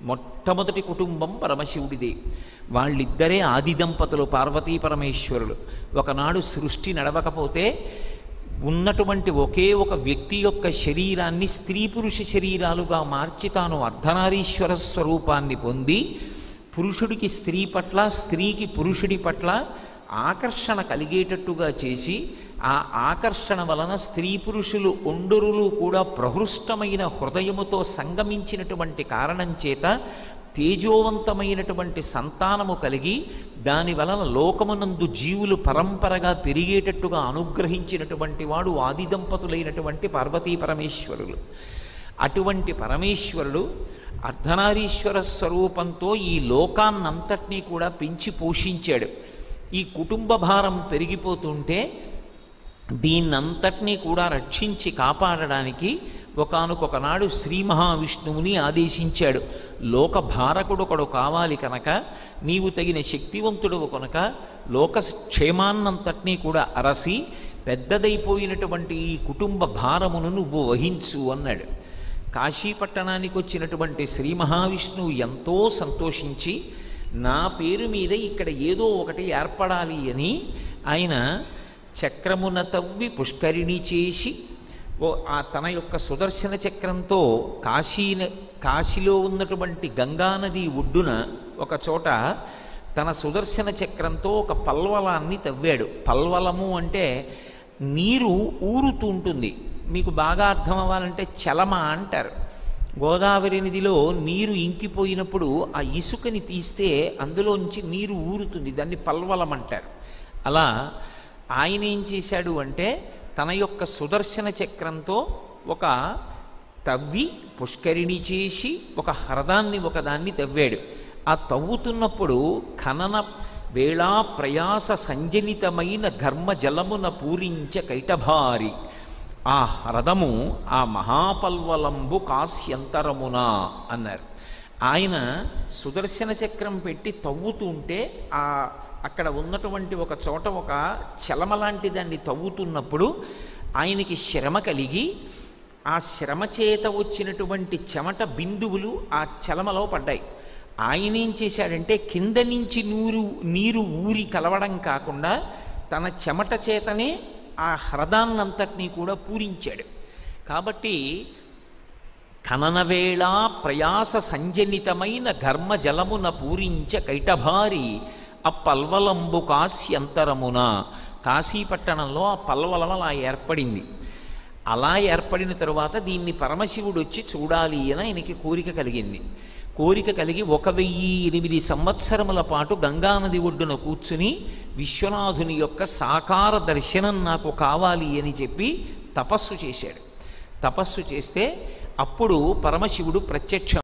మొట్టమొదటి కుటుంబం పరమశివుడిదే వాళ్ళిద్దరే ఆది దంపతులు పార్వతీ పరమేశ్వరులు ఒకనాడు సృష్టి నడవకపోతే ఉన్నటువంటి ఒకే ఒక వ్యక్తి యొక్క శరీరాన్ని స్త్రీ పురుష శరీరాలుగా మార్చి తాను అర్ధనారీశ్వర స్వరూపాన్ని పొంది పురుషుడికి స్త్రీ పట్ల స్త్రీకి పురుషుడి పట్ల ఆకర్షణ కలిగేటట్టుగా చేసి ఆ ఆకర్షణ వలన స్త్రీ పురుషులు ఒండరులు కూడా ప్రహృష్టమైన హృదయముతో సంగమించినటువంటి కారణం చేత తేజోవంతమైనటువంటి సంతానము కలిగి దాని వలన లోకమునందు జీవులు పరంపరగా పెరిగేటట్టుగా అనుగ్రహించినటువంటి వాడు ఆది దంపతులైనటువంటి పార్వతీ పరమేశ్వరులు అటువంటి పరమేశ్వరుడు అర్ధనారీశ్వర స్వరూపంతో ఈ లోకాన్నంతటినీ కూడా పెంచి పోషించాడు ఈ కుటుంబ భారం పెరిగిపోతుంటే దీన్నంతటినీ కూడా రక్షించి కాపాడడానికి ఒకానొకనాడు శ్రీ మహావిష్ణువుని ఆదేశించాడు లోక భారకుడొకడు కావాలి కనుక నీవు తగిన శక్తివంతుడు కనుక లోక క్షేమాన్నంతటినీ కూడా అరసి పెద్దదైపోయినటువంటి ఈ కుటుంబ భారమును నువ్వు వహించు అన్నాడు కాశీపట్టణానికి వచ్చినటువంటి శ్రీ మహావిష్ణువు ఎంతో సంతోషించి నా పేరు మీద ఇక్కడ ఏదో ఒకటి ఏర్పడాలి అని ఆయన చక్రమున తవ్వి పుష్కరిణి చేసి ఓ ఆ తన యొక్క సుదర్శన చక్రంతో కాశీ కాశీలో ఉన్నటువంటి గంగానది ఒడ్డున ఒక చోట తన సుదర్శన చక్రంతో ఒక పల్వలాన్ని తవ్వాడు పల్వలము అంటే నీరు ఊరుతూ ఉంటుంది మీకు బాగా అర్థం అవ్వాలంటే చలమ అంటారు గోదావరి నదిలో నీరు ఇంకిపోయినప్పుడు ఆ ఇసుకని తీస్తే అందులోంచి నీరు ఊరుతుంది దాన్ని పల్వలం అంటారు అలా ఆయన ఏం చేశాడు అంటే తన యొక్క సుదర్శన చక్రంతో ఒక తవ్వి పుష్కరిణి చేసి ఒక హ్రదాన్ని ఒకదాన్ని తవ్వాడు ఆ తవ్వుతున్నప్పుడు ఖనన వేళా ప్రయాస సంజనితమైన ఘర్మ జలమున పూరించ కైటభారి ఆ హ్రదము ఆ మహాపల్వలంబు కాస్యంతరమున అన్నారు ఆయన సుదర్శన చక్రం పెట్టి తవ్వుతుంటే ఆ అక్కడ ఉన్నటువంటి ఒక చోట ఒక చలమ లాంటి దాన్ని తవ్వుతున్నప్పుడు ఆయనకి శ్రమ కలిగి ఆ శ్రమ చేత వచ్చినటువంటి చెమట బిందువులు ఆ చలమలో పడ్డాయి ఆయన ఏం చేశాడంటే కింద నుంచి నూరు నీరు ఊరి కలవడం కాకుండా తన చెమట చేతనే ఆ హ్రదాన్నంతటినీ కూడా పూరించాడు కాబట్టి ఖననవేళ ప్రయాస సంజనితమైన ఘర్మ జలమున పూరించ కైటభారి ఆ పల్వలంబు కాశ్యంతరమున కాశీపట్టణంలో ఆ పల్వలం అలా ఏర్పడింది అలా ఏర్పడిన తరువాత దీన్ని పరమశివుడు వచ్చి చూడాలి అని ఆయనకి కోరిక కలిగింది కోరిక కలిగి ఒక వెయ్యి ఎనిమిది సంవత్సరముల పాటు గంగానది ఒడ్డున కూర్చుని విశ్వనాథుని యొక్క సాకార దర్శనం నాకు కావాలి అని చెప్పి తపస్సు చేశాడు తపస్సు చేస్తే అప్పుడు పరమశివుడు ప్రత్యక్ష